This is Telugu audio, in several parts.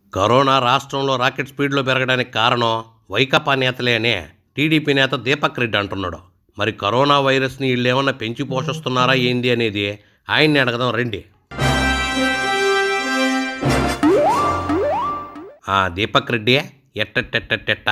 కరోనా రాష్ట్రంలో రాకెట్ స్పీడ్లో పెరగడానికి కారణం వైకాపా నేతలే అని టీడీపీ నేత దీపక్ రెడ్డి అంటున్నాడు మరి కరోనా వైరస్ని వీళ్ళు ఏమన్నా పెంచి పోషిస్తున్నారా ఏంది అనేది ఆయన్ని అడగదాం రండి ఆ దీపక్ రెడ్డి ఎట్టెట్టెట్టెట్టెట్టా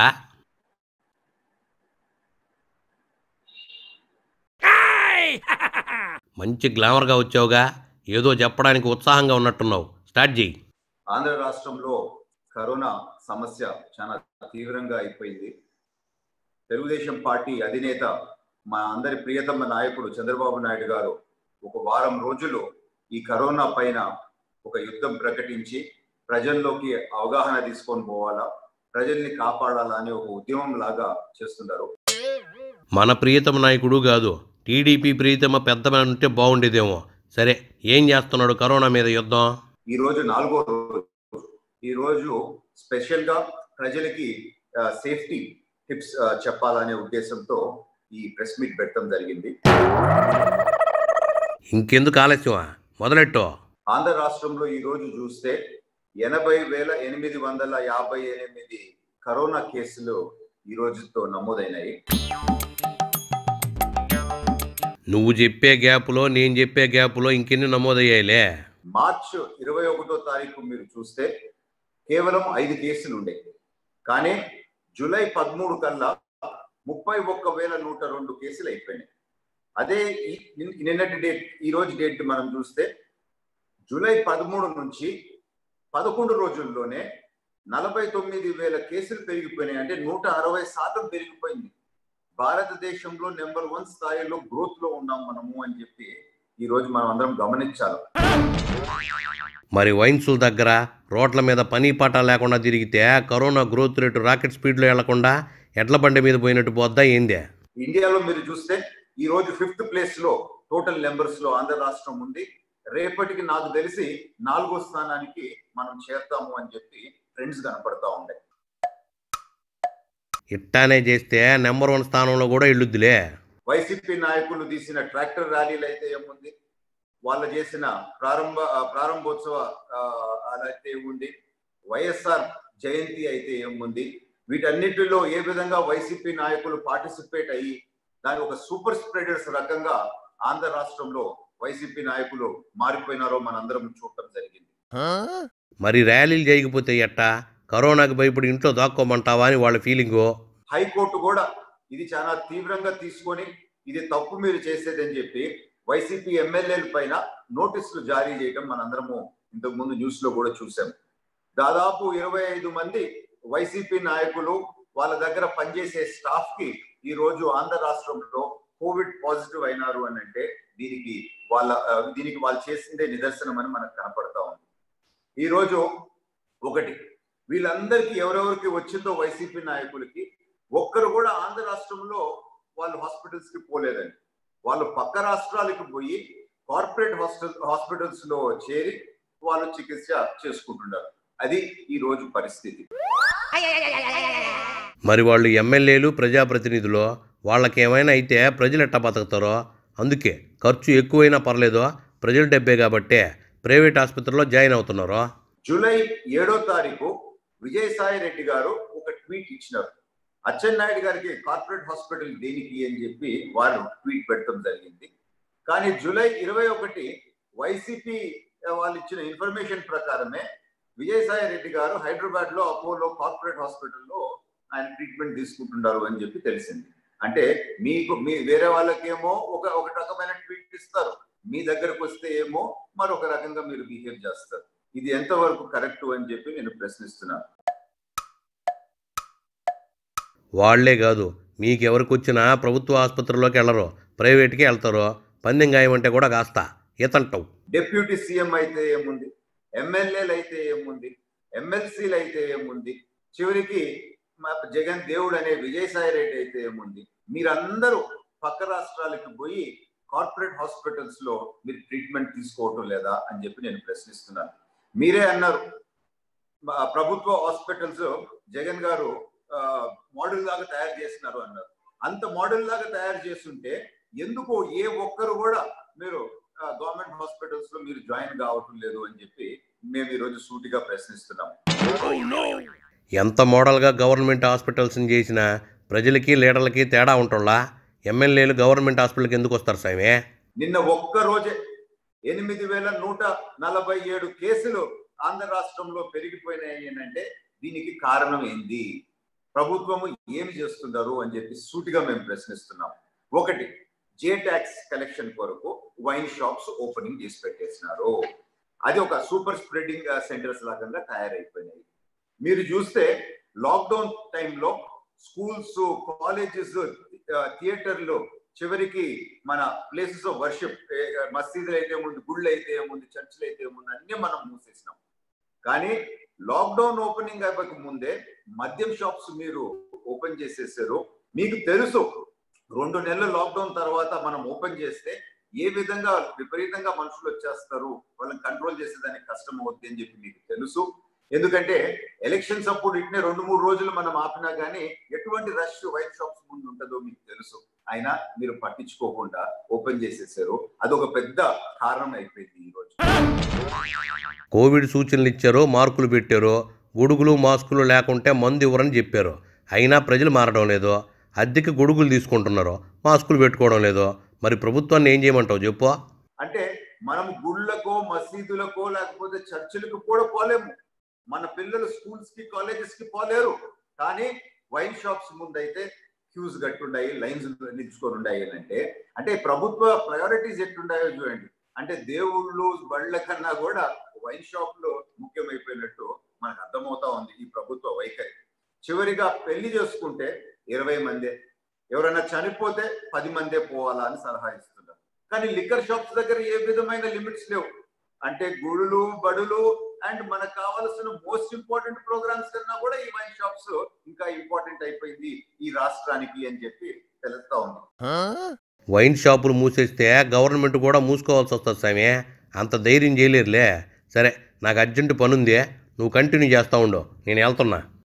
మంచి గ్లామర్గా వచ్చావుగా ఏదో చెప్పడానికి ఉత్సాహంగా ఉన్నట్టున్నావు స్టార్ట్ చేయి ఆంధ్ర రాష్ట్రంలో కరోనా సమస్య చాలా తీవ్రంగా అయిపోయింది తెలుగుదేశం పార్టీ అధినేత మా అందరి ప్రియతమ నాయకుడు చంద్రబాబు నాయుడు గారు ఒక వారం రోజులు ఈ కరోనా పైన ఒక యుద్ధం ప్రకటించి ప్రజల్లోకి అవగాహన తీసుకొని పోవాలా ప్రజల్ని కాపాడాలా అనే ఒక ఉద్యమం లాగా చేస్తున్నారు మన ప్రియతమ నాయకుడు కాదు టీడీపీ ప్రియతమ పెద్ద ఉంటే బాగుండేదేమో సరే ఏం చేస్తున్నాడు కరోనా మీద యుద్ధం ఈ రోజు నాలుగో రోజు ఈ రోజు స్పెషల్ గా ప్రజలకి సేఫ్టీ టిప్స్ చెప్పాలనే ఉద్దేశంతో ఈ ప్రెస్ మీట్ పెట్టడం జరిగింది ఇంకెందుకు ఆలస్యమా మొదలెట్టు ఆంధ్ర రాష్ట్రంలో ఈ రోజు చూస్తే ఎనభై వేల ఎనిమిది వందల యాభై ఎనిమిది కరోనా కేసులు ఈ రోజుతో నమోదైనాయి నువ్వు చెప్పే గ్యాప్లో నేను చెప్పే గ్యాప్లో ఇంకెన్ని నమోదయ్యాయిలే మార్చ్ ఇరవై ఒకటో తారీఖు మీరు చూస్తే కేవలం ఐదు కేసులు ఉండే కానీ జూలై పదమూడు కల్లా ముప్పై ఒక్క వేల నూట రెండు కేసులు అయిపోయినాయి అదే ఈ- నిన్- నిన్నటి డేట్ ఈ రోజు డేట్ మనం చూస్తే జూలై పదమూడు నుంచి పదకొండు రోజుల్లోనే నలభై తొమ్మిది వేల కేసులు పెరిగిపోయినాయి అంటే నూట అరవై శాతం పెరిగిపోయింది భారతదేశంలో నెంబర్ వన్ స్థాయిలో గ్రోత్ లో ఉన్నాం మనము అని చెప్పి ఈ రోజు మనం అందరం గమనించాలి మరి వైన్సుల దగ్గర రోడ్ల మీద పని పాట లేకుండా తిరిగితే కరోనా గ్రోత్ రేటు రాకెట్ స్పీడ్లో వెళ్లకుండా ఎడ్ల బండి మీద పోయినట్టు పోద్దా ఏందే ఇండియాలో మీరు చూస్తే ఈ రోజు ఫిఫ్త్ ప్లేస్ లో టోటల్ నెంబర్స్ లో ఆంధ్ర రాష్ట్రం ఉంది రేపటికి నాకు తెలిసి నాలుగో స్థానానికి మనం చేరుతాము అని చెప్పి ట్రెండ్స్ కనపడతా ఉన్నాయి ఇట్టానే చేస్తే నెంబర్ వన్ స్థానంలో కూడా వెళ్ళుద్దిలే వైసీపీ నాయకులు తీసిన ట్రాక్టర్ ర్యాలీలు అయితే ఏముంది వాళ్ళు చేసిన ప్రారంభ ఆ, ప్రారంభోత్సవ ఆ, అదైతే ఏముంది వైఎస్ఆర్ జయంతి అయితే ఏముంది వీటన్నిటిలో ఏ విధంగా వైసీపీ నాయకులు పార్టిసిపేట్ అయ్యి దాని ఒక సూపర్ స్ప్రెడర్స్ రకంగా ఆంధ్ర రాష్ట్రంలో వైసీపీ నాయకులు మారిపోయినారో మనందరం చూడటం జరిగింది మరి ర్యాలీలు చేయకపోతే ఎట్టా కరోనాకి భయపడి ఇంట్లో దాక్కోమంటావా అని వాళ్ళ ఫీలింగు హైకోర్టు కూడా ఇది చాలా తీవ్రంగా తీసుకొని ఇది తప్పు మీరు చేసేదని చెప్పి వైసీపీ ఎమ్మెల్యేల పైన నోటీసులు జారీ చేయడం మనందరము ఇంతకు ముందు న్యూస్ లో కూడా చూసాం దాదాపు ఇరవై ఐదు మంది వైసీపీ నాయకులు వాళ్ళ దగ్గర పనిచేసే స్టాఫ్ కి ఈ రోజు ఆంధ్ర రాష్ట్రంలో కోవిడ్ పాజిటివ్ అయినారు అని అంటే దీనికి వాళ్ళ ఆ, దీనికి వాళ్ళు చేసిందే నిదర్శనం అని మనకు కనపడతా ఉంది ఈ రోజు ఒకటి వీళ్ళందరికీ ఎవరెవరికి వచ్చిందో వైసీపీ నాయకులకి ఒక్కరు కూడా ఆంధ్ర రాష్ట్రంలో వాళ్ళు హాస్పిటల్స్ కి పోలేదండి వాళ్ళు పక్క రాష్ట్రాలకు పోయి కార్పొరేట్ హాస్పిటల్ హాస్పిటల్స్ లో చేరి వాళ్ళు చికిత్స చేసుకుంటున్నారు అది ఈ రోజు పరిస్థితి మరి వాళ్ళు ఎమ్మెల్యేలు ప్రజాప్రతినిధులు వాళ్ళకి ఏమైనా అయితే ప్రజలు ఎట్టా బతుకుతారో అందుకే ఖర్చు ఎక్కువైనా పర్లేదో ప్రజల డబ్బే కాబట్టే ప్రైవేట్ ఆసుపత్రిలో జాయిన్ అవుతున్నారు జూలై ఏడో తారీఖు విజయసాయి రెడ్డి గారు ఒక ట్వీట్ ఇచ్చినారు అచ్చెన్నాయుడు గారికి కార్పొరేట్ హాస్పిటల్ దేనికి అని చెప్పి వారు ట్వీట్ పెట్టడం జరిగింది కానీ జూలై ఇరవై ఒకటి వైసీపీ వాళ్ళు ఇచ్చిన ఇన్ఫర్మేషన్ ప్రకారమే విజయసాయి రెడ్డి గారు హైదరాబాద్ లో అపోలో కార్పొరేట్ హాస్పిటల్లో ఆయన ట్రీట్మెంట్ తీసుకుంటున్నారు అని చెప్పి తెలిసింది అంటే మీకు మీ వేరే వాళ్ళకేమో ఒక ఒక రకమైన ట్వీట్ ఇస్తారు మీ దగ్గరకు వస్తే ఏమో మరొక రకంగా మీరు బిహేవ్ చేస్తారు ఇది ఎంతవరకు కరెక్ట్ అని చెప్పి నేను ప్రశ్నిస్తున్నాను వాళ్లే కాదు మీకెవరికి వచ్చినా ప్రభుత్వ ఆసుపత్రిలోకి వెళ్ళరు ప్రైవేట్కి వెళ్తారు పందెం గాయమంటే కూడా కాస్త ఈతంటావు డిప్యూటీ సీఎం అయితే ఏముంది ఎమ్మెల్యేలు అయితే ఏముంది ఎమ్మెల్సీలు అయితే ఏముంది చివరికి మా జగన్ దేవుడు అనే విజయసాయి రెడ్డి అయితే ఏముంది మీరందరూ పక్క రాష్ట్రాలకు పోయి కార్పొరేట్ హాస్పిటల్స్ లో మీరు ట్రీట్మెంట్ తీసుకోవటం లేదా అని చెప్పి నేను ప్రశ్నిస్తున్నాను మీరే అన్నారు మా ప్రభుత్వ హాస్పిటల్స్ జగన్ గారు మోడల్ లాగా తయారు చేస్తున్నారు అన్నారు అంత మోడల్ లాగా తయారు చేస్తుంటే ఎందుకు ఏ ఒక్కరు కూడా మీరు గవర్నమెంట్ హాస్పిటల్స్ లో మీరు జాయిన్ కావటం లేదు అని చెప్పి మేము ఈరోజు సూటిగా ప్రశ్నిస్తున్నాం ఎంత మోడల్గా గవర్నమెంట్ హాస్పిటల్స్ని చేసినా ప్రజలకి లీడర్లకి తేడా ఉంటుందా ఎమ్మెల్యేలు గవర్నమెంట్ హాస్పిటల్కి ఎందుకు వస్తారు సామే నిన్న ఒక్క రోజే ఎనిమిది వేల నూట నలభై ఏడు కేసులు ఆంధ్ర రాష్ట్రంలో పెరిగిపోయినాయి అంటే దీనికి కారణం ఏంది ప్రభుత్వము ఏమి చేస్తున్నారు అని చెప్పి సూటిగా మేము ప్రశ్నిస్తున్నాం ఒకటి జే ట్యాక్స్ కలెక్షన్ కొరకు వైన్ షాప్స్ ఓపెనింగ్ చేసి పెట్టేసినారు అది ఒక సూపర్ స్ప్రెడింగ్ సెంటర్స్ లాగా తయారైపోయినాయి మీరు చూస్తే లాక్డౌన్ టైంలో స్కూల్స్ కాలేజెస్ థియేటర్లు చివరికి మన ప్లేసెస్ ఆఫ్ వర్షిప్ మసీదులు అయితే ఏముంది గుళ్ళు అయితే ఏముంది చర్చిలు అయితే ఏముంది అన్ని మనం మూసేసినాం కానీ లాక్డౌన్ ఓపెనింగ్ అవ్వక ముందే మద్యం షాప్స్ మీరు ఓపెన్ చేసేసారు మీకు తెలుసు రెండు నెలలు లాక్డౌన్ తర్వాత మనం ఓపెన్ చేస్తే ఏ విధంగా విపరీతంగా మనుషులు వచ్చేస్తారు వాళ్ళని కంట్రోల్ చేసేదానికి కష్టం అవుద్ది అని చెప్పి మీకు తెలుసు ఎందుకంటే ఎలక్షన్స్ అప్పుడు ఇట్నే రెండు మూడు రోజులు మనం ఆపినా గానీ ఎటువంటి రష్ వైన్ షాప్స్ ముందు ఉంటుందో మీకు తెలుసు అయినా మీరు పట్టించుకోకుండా ఓపెన్ చేసేసారు అదొక పెద్ద కారణం అయిపోయింది ఈ రోజు కోవిడ్ సూచనలు ఇచ్చారు మార్కులు పెట్టారు గొడుగులు మాస్కులు లేకుంటే మందు ఇవ్వరని చెప్పారు అయినా ప్రజలు మారడం లేదు అద్దెకి గొడుగులు తీసుకుంటున్నారు మాస్కులు పెట్టుకోవడం లేదు మరి ప్రభుత్వాన్ని ఏం చేయమంటావు చెప్పు అంటే మనం గుళ్ళకో మసీదులకో లేకపోతే చర్చిలకు కూడా పోలేము మన పిల్లలు స్కూల్స్ కి కాలేజెస్ కి పోలేరు కానీ వైన్ షాప్స్ ముందైతే క్యూస్ కట్టుండాయి లైన్స్ నిల్చుకొని ఉండాయి అని అంటే అంటే ప్రభుత్వ ప్రయారిటీస్ ఎట్లుండాయో చూడండి అంటే దేవుళ్ళు బళ్ళ కన్నా కూడా వైన్ షాప్ లో ముఖ్యమైపోయినట్టు మనకు అర్థమవుతా ఉంది ఈ ప్రభుత్వ వైఖరి చివరిగా పెళ్లి చేసుకుంటే ఇరవై మందే ఎవరైనా చనిపోతే పది మందే పోవాలా అని సలహా ఇస్తున్నారు కానీ లిక్కర్ షాప్స్ దగ్గర ఏ విధమైన లిమిట్స్ లేవు అంటే గుడులు బడులు అండ్ మనకు కావాల్సిన మోస్ట్ ఇంపార్టెంట్ ప్రోగ్రామ్స్ కన్నా కూడా ఈ వైన్ షాప్స్ ఇంకా ఇంపార్టెంట్ అయిపోయింది ఈ రాష్ట్రానికి అని చెప్పి తెలుస్తా ఉంది వైన్ షాపులు మూసేస్తే గవర్నమెంట్ కూడా మూసుకోవాల్సి వస్తుంది సామి అంత ధైర్యం చేయలేరులే సరే నాకు అర్జెంటు పనుంది నువ్వు కంటిన్యూ చేస్తూ ఉండు నేను వెళ్తున్నా